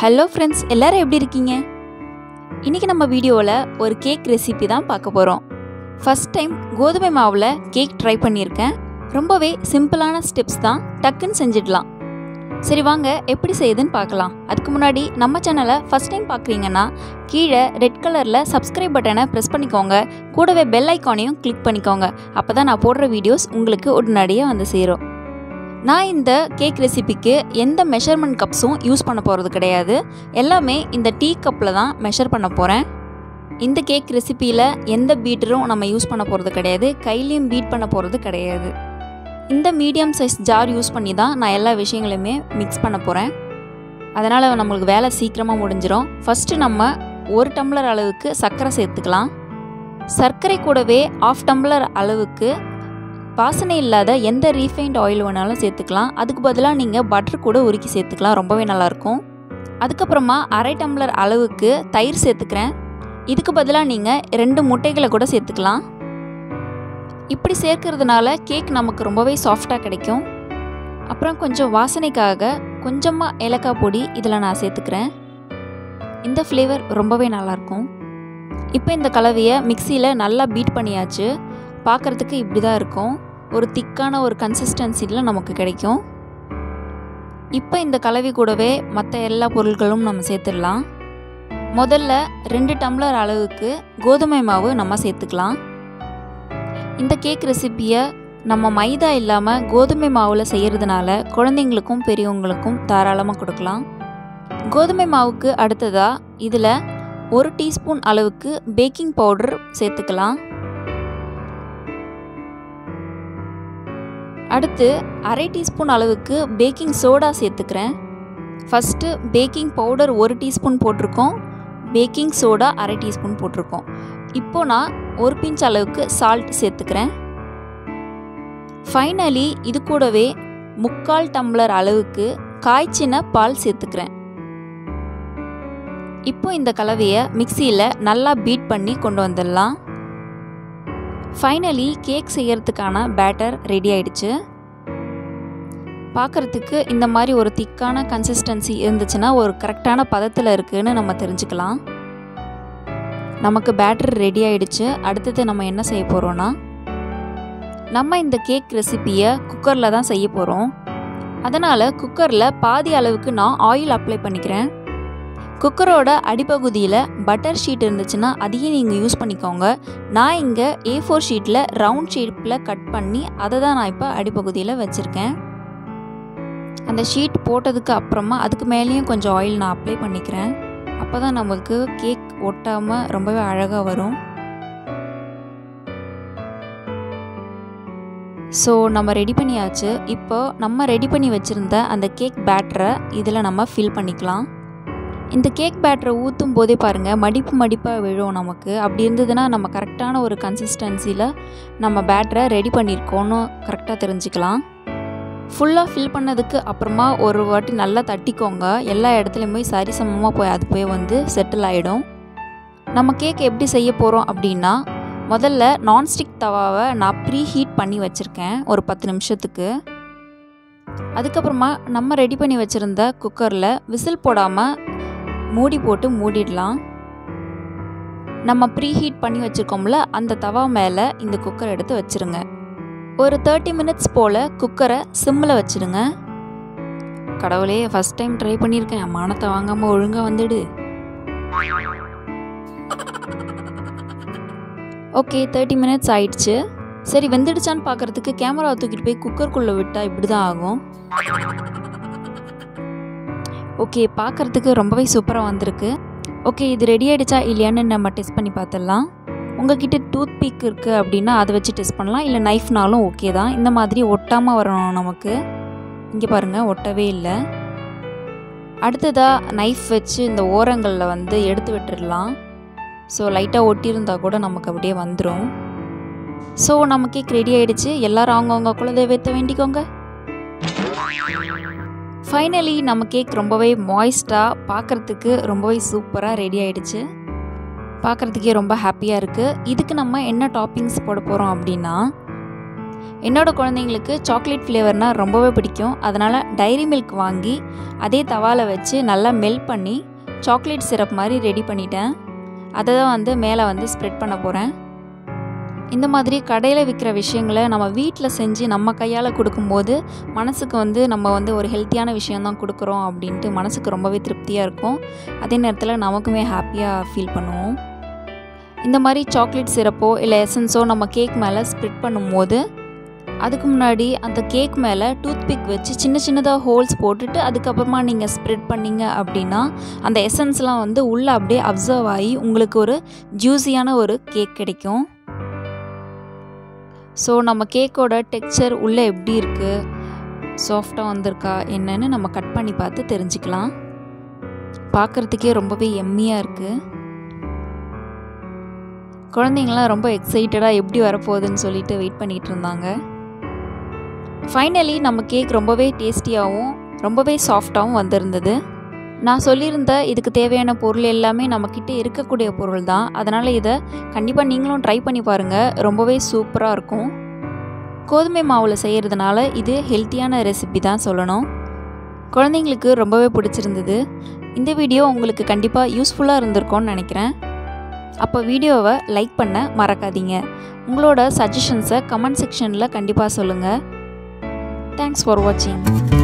hello friends எல்லாரும் எப்படி இருக்கீங்க இன்றைக்கி நம்ம வீடியோவில் ஒரு கேக் ரெசிபி தான் பார்க்க போகிறோம் ஃபஸ்ட் டைம் கோதுமை மாவில் கேக் ட்ரை பண்ணியிருக்கேன் ரொம்பவே சிம்பிளான ஸ்டெப்ஸ் தான் டக்குன்னு செஞ்சிடலாம் சரி வாங்க எப்படி செய்யுதுன்னு பார்க்கலாம் அதுக்கு முன்னாடி நம்ம சேனலை ஃபஸ்ட் டைம் பார்க்குறீங்கன்னா கீழே ரெட் கலரில் சப்ஸ்கிரைப் பட்டனை ப்ரெஸ் பண்ணிக்கோங்க கூடவே பெல் ஐக்கானையும் கிளிக் பண்ணிக்கோங்க அப்போ தான் நான் போடுற வீடியோஸ் உங்களுக்கு உடனடியாக வந்து சேரும் நான் இந்த கேக் ரெசிபிக்கு எந்த மெஷர்மெண்ட் கப்ஸும் யூஸ் பண்ண போகிறது கிடையாது எல்லாமே இந்த டீ கப்பில் தான் மெஷர் பண்ண போகிறேன் இந்த கேக் ரெசிப்பியில் எந்த பீட்டரும் நம்ம யூஸ் பண்ண போகிறது கிடையாது கையிலையும் பீட் பண்ண போகிறது கிடையாது இந்த மீடியம் சைஸ் ஜார் யூஸ் பண்ணி தான் நான் எல்லா விஷயங்களையுமே மிக்ஸ் பண்ண போகிறேன் அதனால் நம்மளுக்கு வேலை சீக்கிரமாக முடிஞ்சிடும் ஃபஸ்ட்டு நம்ம ஒரு டம்ளர் அளவுக்கு சர்க்கரை சேர்த்துக்கலாம் சர்க்கரை கூடவே ஆஃப் டம்ளர் அளவுக்கு வாசனை இல்லாத எந்த ரீஃபைண்ட் ஆயில் வேணாலும் சேர்த்துக்கலாம் அதுக்கு பதிலாக நீங்கள் பட்டர் கூட உருக்கி சேர்த்துக்கலாம் ரொம்பவே நல்லாயிருக்கும் அதுக்கப்புறமா அரை டம்ளர் அளவுக்கு தயிர் சேர்த்துக்கிறேன் இதுக்கு பதிலாக நீங்கள் ரெண்டு முட்டைகளை கூட சேர்த்துக்கலாம் இப்படி சேர்க்கறதுனால கேக் நமக்கு ரொம்பவே சாஃப்டாக கிடைக்கும் அப்புறம் கொஞ்சம் வாசனைக்காக கொஞ்சமாக ஏலக்காய் பொடி இதில் நான் சேர்த்துக்கிறேன் இந்த ஃப்ளேவர் ரொம்பவே நல்லாயிருக்கும் இப்போ இந்த கலவையை மிக்சியில் நல்லா பீட் பண்ணியாச்சு பார்க்குறதுக்கு இப்படி தான் இருக்கும் ஒரு திக்கான ஒரு கன்சிஸ்டன்சியில் நமக்கு கிடைக்கும் இப்போ இந்த கலவை கூடவே மற்ற எல்லா பொருட்களும் நம்ம சேர்த்துடலாம் முதல்ல ரெண்டு டம்ளர் அளவுக்கு கோதுமை மாவு நம்ம சேர்த்துக்கலாம் இந்த கேக் ரெசிப்பியை நம்ம மைதா இல்லாமல் கோதுமை மாவில் செய்கிறதுனால குழந்தைங்களுக்கும் பெரியவங்களுக்கும் தாராளமாக கொடுக்கலாம் கோதுமை மாவுக்கு அடுத்ததாக இதில் ஒரு டீஸ்பூன் அளவுக்கு பேக்கிங் பவுடர் சேர்த்துக்கலாம் அடுத்து அரை டீஸ்பூன் அளவுக்கு பேக்கிங் சோடா சேர்த்துக்கிறேன் ஃபஸ்ட்டு பேக்கிங் பவுடர் ஒரு டீஸ்பூன் போட்டிருக்கோம் பேக்கிங் சோடா அரை டீஸ்பூன் போட்டிருக்கோம் இப்போ நான் ஒரு பிஞ்ச் அளவுக்கு சால்ட் சேர்த்துக்கிறேன் ஃபைனலி இது கூடவே முக்கால் டம்ளர் அளவுக்கு காய்ச்சின பால் சேர்த்துக்கிறேன் இப்போ இந்த கலவையை மிக்சியில் நல்லா பீட் பண்ணி கொண்டு வந்துடலாம் ஃபைனலி கேக் செய்யறதுக்கான பேட்டர் ரெடி ஆயிடுச்சு பார்க்குறதுக்கு இந்த மாதிரி ஒரு திக்கான கன்சிஸ்டன்சி இருந்துச்சுன்னா ஒரு கரெக்டான பதத்தில் இருக்குதுன்னு நம்ம தெரிஞ்சுக்கலாம் நமக்கு பேட்டர் ரெடி ஆயிடுச்சு அடுத்தது நம்ம என்ன செய்ய போகிறோன்னா நம்ம இந்த கேக் ரெசிப்பியை குக்கரில் தான் செய்ய போகிறோம் அதனால் குக்கரில் பாதி அளவுக்கு நான் ஆயில் அப்ளை பண்ணிக்கிறேன் குக்கரோட அடிப்பகுதியில் பட்டர் ஷீட் இருந்துச்சுன்னா அதையும் நீங்கள் யூஸ் பண்ணிக்கோங்க நான் இங்கே ஏ ஃபோர் ஷீட்டில் ரவுண்ட் ஷேப்பில் கட் பண்ணி அதை தான் நான் இப்போ அடிப்பகுதியில் வச்சுருக்கேன் அந்த ஷீட் போட்டதுக்கு அப்புறமா அதுக்கு மேலேயும் கொஞ்சம் ஆயில் நான் அப்ளை பண்ணிக்கிறேன் அப்போ தான் நமக்கு கேக் ஒட்டாமல் ரொம்பவே அழகாக வரும் ஸோ நம்ம ரெடி பண்ணியாச்சு இப்போ நம்ம ரெடி பண்ணி வச்சுருந்த அந்த கேக் பேட்டரை இதில் நம்ம ஃபில் பண்ணிக்கலாம் இந்த கேக் பேட்டரை ஊற்றும் போதே பாருங்கள் மடிப்பு மடிப்பாக விழும் நமக்கு அப்படி இருந்ததுன்னா நம்ம கரெக்டான ஒரு கன்சிஸ்டன்சியில் நம்ம பேட்டரை ரெடி பண்ணியிருக்கோன்னு கரெக்டாக தெரிஞ்சுக்கலாம் ஃபுல்லாக ஃபில் பண்ணதுக்கு அப்புறமா ஒரு வாட்டி நல்லா தட்டிக்கோங்க எல்லா இடத்துலையுமே சரிசமமாக போய் அது போய் வந்து செட்டில் ஆகிடும் நம்ம கேக் எப்படி செய்ய போகிறோம் அப்படின்னா முதல்ல நான்ஸ்டிக் தவாவை நான் ப்ரீ ஹீட் பண்ணி வச்சுருக்கேன் ஒரு பத்து நிமிஷத்துக்கு அதுக்கப்புறமா நம்ம ரெடி பண்ணி வச்சுருந்த குக்கரில் விசில் போடாமல் மூடி போட்டு மூடிடலாம் நம்ம ப்ரீ ஹீட் பண்ணி வச்சுருக்கோம்ல அந்த தவா மேலே இந்த குக்கர் எடுத்து வச்சுருங்க ஒரு தேர்ட்டி மினிட்ஸ் போல் குக்கரை சிம்மில் வச்சுடுங்க கடவுளே ஃபஸ்ட் டைம் ட்ரை பண்ணியிருக்கேன் மானத்தை வாங்காமல் ஒழுங்காக வந்துடு ஓகே தேர்ட்டி மினிட்ஸ் ஆயிடுச்சு சரி வெந்துடுச்சான்னு பார்க்குறதுக்கு கேமராவை தூக்கிட்டு போய் குக்கருக்குள்ளே விட்டால் இப்படி தான் ஆகும் ஓகே பார்க்குறதுக்கு ரொம்பவே சூப்பராக வந்திருக்கு ஓகே இது ரெடி ஆகிடுச்சா இல்லையான்னு நம்ம டெஸ்ட் பண்ணி பார்த்துடலாம் உங்ககிட்ட டூத் பிக் இருக்குது அப்படின்னா அதை வச்சு டெஸ்ட் பண்ணலாம் இல்லை நைஃப்னாலும் ஓகே தான் இந்த மாதிரி ஒட்டாமல் வரணும் நமக்கு இங்கே பாருங்கள் ஒட்டவே இல்லை அடுத்ததாக நைஃப் வச்சு இந்த ஓரங்களில் வந்து எடுத்து விட்டுடலாம் ஸோ லைட்டாக ஒட்டியிருந்தால் கூட நமக்கு அப்படியே வந்துடும் ஸோ நம்ம கேக் ரெடி ஆகிடுச்சு எல்லோரும் அவங்கவுங்க குலதெய்வத்தை வேண்டிக்கோங்க ஃபைனலி நம்ம கேக் ரொம்பவே மாய்ஸ்டாக பார்க்குறதுக்கு ரொம்பவே சூப்பராக ரெடி ஆகிடுச்சு பார்க்குறதுக்கே ரொம்ப ஹாப்பியாக இருக்குது இதுக்கு நம்ம என்ன டாப்பிங்ஸ் போட போகிறோம் அப்படின்னா என்னோடய குழந்தைங்களுக்கு சாக்லேட் ஃப்ளேவர்னால் ரொம்பவே பிடிக்கும் அதனால் டைரி மில்க் வாங்கி அதே தவாவில் வச்சு நல்லா மெல்ட் பண்ணி சாக்லேட் சிரப் மாதிரி ரெடி பண்ணிட்டேன் அதை தான் வந்து மேலே வந்து ஸ்ப்ரெட் பண்ண போகிறேன் இந்த மாதிரி கடையில் விற்கிற விஷயங்களை நம்ம வீட்டில் செஞ்சு நம்ம கையால் கொடுக்கும்போது மனசுக்கு வந்து நம்ம வந்து ஒரு ஹெல்த்தியான விஷயந்தான் கொடுக்குறோம் அப்படின்ட்டு மனசுக்கு ரொம்பவே திருப்தியாக இருக்கும் அதே நேரத்தில் நமக்குமே ஹாப்பியாக ஃபீல் பண்ணுவோம் இந்த மாதிரி சாக்லேட் சிரப்போ இல்லை எசன்ஸோ நம்ம கேக் மேலே ஸ்ப்ரெட் பண்ணும்போது அதுக்கு முன்னாடி அந்த கேக் மேலே டூத்பிக் வச்சு சின்ன சின்னதாக ஹோல்ஸ் போட்டுட்டு அதுக்கப்புறமா நீங்கள் ஸ்ப்ரெட் பண்ணிங்க அப்படின்னா அந்த எசன்ஸ்லாம் வந்து உள்ளே அப்படியே அப்சர்வ் ஆகி உங்களுக்கு ஒரு ஜூஸியான ஒரு கேக் கிடைக்கும் ஸோ நம்ம கேக்கோட டெக்ஸ்சர் உள்ளே எப்படி இருக்குது சாஃப்டாக வந்திருக்கா என்னன்னு நம்ம கட் பண்ணி பார்த்து தெரிஞ்சுக்கலாம் பார்க்குறதுக்கே ரொம்பவே எம்மியாக இருக்குது குழந்தைங்களாம் ரொம்ப எக்ஸைட்டடாக எப்படி வரப்போகுதுன்னு சொல்லிட்டு வெயிட் பண்ணிகிட்டு இருந்தாங்க ஃபைனலி நம்ம கேக் ரொம்பவே டேஸ்டியாகவும் ரொம்பவே சாஃப்டாகவும் வந்திருந்தது நான் சொல்லியிருந்த இதுக்கு தேவையான பொருள் எல்லாமே நம்மக்கிட்ட இருக்கக்கூடிய பொருள் தான் அதனால் இதை கண்டிப்பாக நீங்களும் ட்ரை பண்ணி பாருங்கள் ரொம்பவே சூப்பராக இருக்கும் கோதுமை மாவில் செய்கிறதுனால இது ஹெல்த்தியான ரெசிபி தான் சொல்லணும் குழந்தைங்களுக்கு ரொம்பவே பிடிச்சிருந்தது இந்த வீடியோ உங்களுக்கு கண்டிப்பாக யூஸ்ஃபுல்லாக இருந்திருக்கும்னு நினைக்கிறேன் அப்போ வீடியோவை லைக் பண்ண மறக்காதீங்க உங்களோட சஜஷன்ஸை கமெண்ட் செக்ஷனில் கண்டிப்பாக சொல்லுங்கள் தேங்க்ஸ் ஃபார் வாட்சிங்